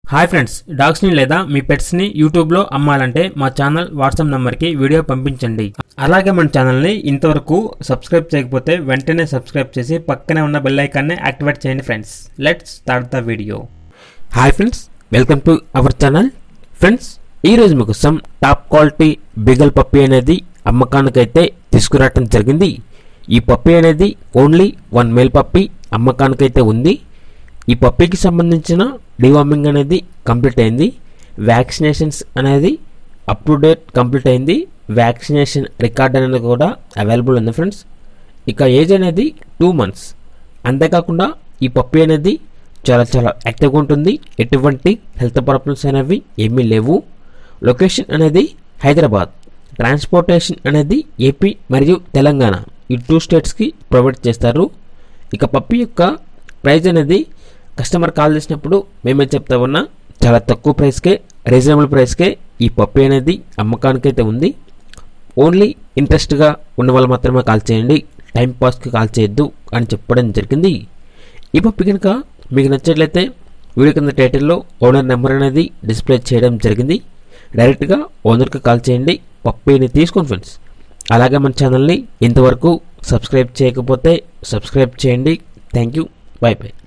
hi friends డాగ్స్ని లేదా మీ పెట్స్ని యూట్యూబ్లో అమ్మాలంటే మా ఛానల్ వాట్సాప్ నెంబర్కి వీడియో పంపించండి అలాగే మన ఛానల్ని ఇంతవరకు సబ్స్క్రైబ్ చేయకపోతే వెంటనే సబ్స్క్రైబ్ చేసి పక్కనే ఉన్న బెల్ ఐకాన్ని యాక్టివేట్ చేయండి friends let's start the video hi friends welcome to our channel friends ఈరోజు మీకోసం టాప్ క్వాలిటీ బిగల్ పప్పి అనేది అమ్మకానికైతే తీసుకురావటం జరిగింది ఈ పప్పి అనేది ఓన్లీ వన్ మేల్ పప్పి అమ్మకానికైతే ఉంది ఈ పప్పీకి సంబంధించిన డివార్మింగ్ అనేది కంప్లీట్ అయింది వ్యాక్సినేషన్స్ అనేది అప్ టు డేట్ కంప్లీట్ అయింది వ్యాక్సినేషన్ రికార్డ్ అనేది కూడా అవైలబుల్ ఉంది ఫ్రెండ్స్ ఇక ఏజ్ అనేది టూ మంత్స్ అంతేకాకుండా ఈ పప్పి అనేది చాలా చాలా యాక్టివ్గా ఉంటుంది ఎటువంటి హెల్త్ ప్రాబ్లమ్స్ అనేవి ఏమీ లేవు లొకేషన్ అనేది హైదరాబాద్ ట్రాన్స్పోర్టేషన్ అనేది ఏపీ మరియు తెలంగాణ ఈ టూ స్టేట్స్కి ప్రొవైడ్ చేస్తారు ఇక పప్పి యొక్క ప్రైస్ అనేది కస్టమర్ కాల్ చేసినప్పుడు మేమే చెప్తా ఉన్నా చాలా తక్కువ ప్రైస్కే రీజనబుల్ ప్రైస్కే ఈ పప్పి అనేది అమ్మకానికైతే ఉంది ఓన్లీ ఇంట్రెస్ట్గా ఉన్న వాళ్ళు మాత్రమే కాల్ చేయండి టైం పాస్కి కాల్ చేయొద్దు అని చెప్పడం జరిగింది ఈ పప్పి కనుక మీకు నచ్చట్లయితే వీడియో కింద టైటిల్లో ఓనర్ నెంబర్ అనేది డిస్ప్లే చేయడం జరిగింది డైరెక్ట్గా ఓనర్కి కాల్ చేయండి పప్పీని తీసుకోండి ఫ్రెండ్స్ అలాగే మన ఛానల్ని ఇంతవరకు సబ్స్క్రైబ్ చేయకపోతే సబ్స్క్రైబ్ చేయండి థ్యాంక్ యూ బై బై